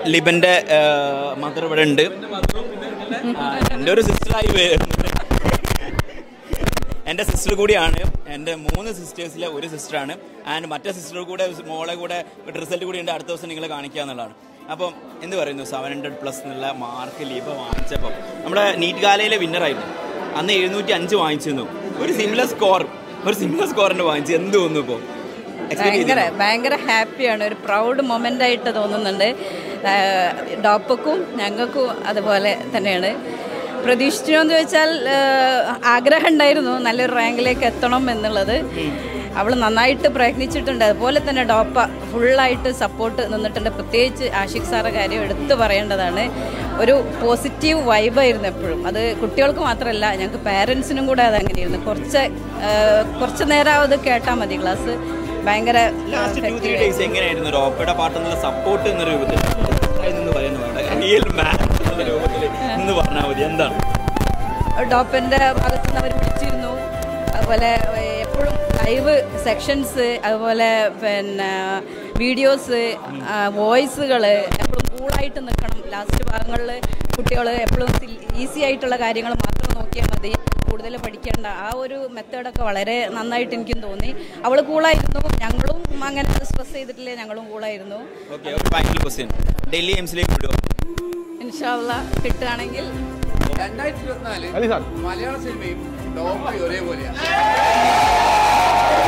ലിബന്റെ mother ഇവിടെ ഉണ്ട് ആ, എൻ്റെ ഒരു സിസ്റ്ററായി എൻ്റെ സിസ്റ്റർ കൂടിയാണ് എൻ്റെ മൂന്ന് സിസ്റ്റേഴ്സിലെ ഒരു സിസ്റ്ററാണ് ആൻഡ് മറ്റേ സിസ്റ്റർ കൂടെ മോളെ കൂടെ റിസൾട്ട് കൂടി ഉണ്ട് അടുത്ത ദിവസം നിങ്ങൾ കാണിക്കുക എന്നുള്ളതാണ് അപ്പം എന്ത് പറയുന്നു സെവൻ ഹൺഡ്രഡ് പ്ലസ് എന്നുള്ള മാർക്ക് ലീബ വാങ്ങിച്ചപ്പം നമ്മുടെ നീറ്റ് ഗാലയിലെ വിന്നറായിരുന്നു അന്ന് എഴുന്നൂറ്റി അഞ്ച് വാങ്ങിച്ചിരുന്നു ഒരു സിമിലർ സ്കോർ ഒരു സിമിലർ സ്കോറിൻ്റെ വാങ്ങിച്ചു എന്ത് തോന്നുന്നു ഇപ്പോൾ ഭയങ്കര ഭയങ്കര ഹാപ്പിയാണ് ഒരു പ്രൗഡ് മൊമെൻ്റ് ആയിട്ട് തോന്നുന്നുണ്ട് ഡോപ്പക്കും ഞങ്ങൾക്കും അതുപോലെ തന്നെയാണ് പ്രതീക്ഷിച്ചോന്ന് ചോദിച്ചാൽ ആഗ്രഹം ഉണ്ടായിരുന്നു നല്ലൊരു റാങ്കിലേക്ക് എത്തണം എന്നുള്ളത് അവൾ നന്നായിട്ട് പ്രയത്നിച്ചിട്ടുണ്ട് അതുപോലെ തന്നെ ഡോപ്പ ഫുള്ളായിട്ട് സപ്പോർട്ട് നിന്നിട്ടുണ്ട് പ്രത്യേകിച്ച് ആഷിഖ് സാറെ കാര്യം എടുത്തു പറയേണ്ടതാണ് ഒരു പോസിറ്റീവ് വൈബായിരുന്നു എപ്പോഴും അത് കുട്ടികൾക്ക് മാത്രമല്ല ഞങ്ങൾക്ക് പാരൻസിനും കൂടെ അത് അങ്ങനെയായിരുന്നു കുറച്ച് ആ, കുറച്ച് നേരം അത് കേട്ടാൽ മതി ക്ലാസ് ഭയങ്കര ലാസ്റ്റ് ടു ത്രീ ഡേയ്സ് എങ്ങനെയായിരുന്നു റോപ്പയുടെ പാട്ടെന്നുള്ള സപ്പോർട്ട് എന്ന രൂപത്തിൽ എന്ന് പറയുന്നു റിയൽ മാൻ എന്നുള്ള രൂപത്തിൽ എന്ന് പറഞ്ഞാൽ മതി എന്താണ് ഡോപ്പൻ്റെ ഭാഗത്തു നിന്ന് അവർ വിളിച്ചിരുന്നു അതുപോലെ എപ്പോഴും ലൈവ് സെക്ഷൻസ് അതുപോലെ പിന്നെ വീഡിയോസ് വോയിസുകൾ എപ്പോഴും കൂളായിട്ട് നിൽക്കണം ലാസ്റ്റ് ഭാഗങ്ങളിൽ കുട്ടികൾ എപ്പോഴും ഈസി ആയിട്ടുള്ള കാര്യങ്ങൾ മാത്രം നോക്കിയാൽ മതി കൂടുതൽ പഠിക്കേണ്ട ആ ഒരു മെത്തേഡൊക്കെ വളരെ നന്നായിട്ട് എനിക്കും തോന്നി അവൾ കൂളായിരുന്നു ഞങ്ങളും അങ്ങനെ സ്ട്രെസ് ചെയ്തിട്ടില്ലേ ഞങ്ങളും കൂളായിരുന്നു ഓക്കെ ഒരു ഫൈനൽ ക്വസ്റ്റ്യൻ ഡൽഹി എംസിലേക്ക് വിടുമോ ഇൻഷാല്ല കിട്ടുകയാണെങ്കിൽ രണ്ടായിരത്തി ഇരുപത്തിനാല് മലയാള സിനിമയും ടോപ്പ് ഒരേപോലെയാണ്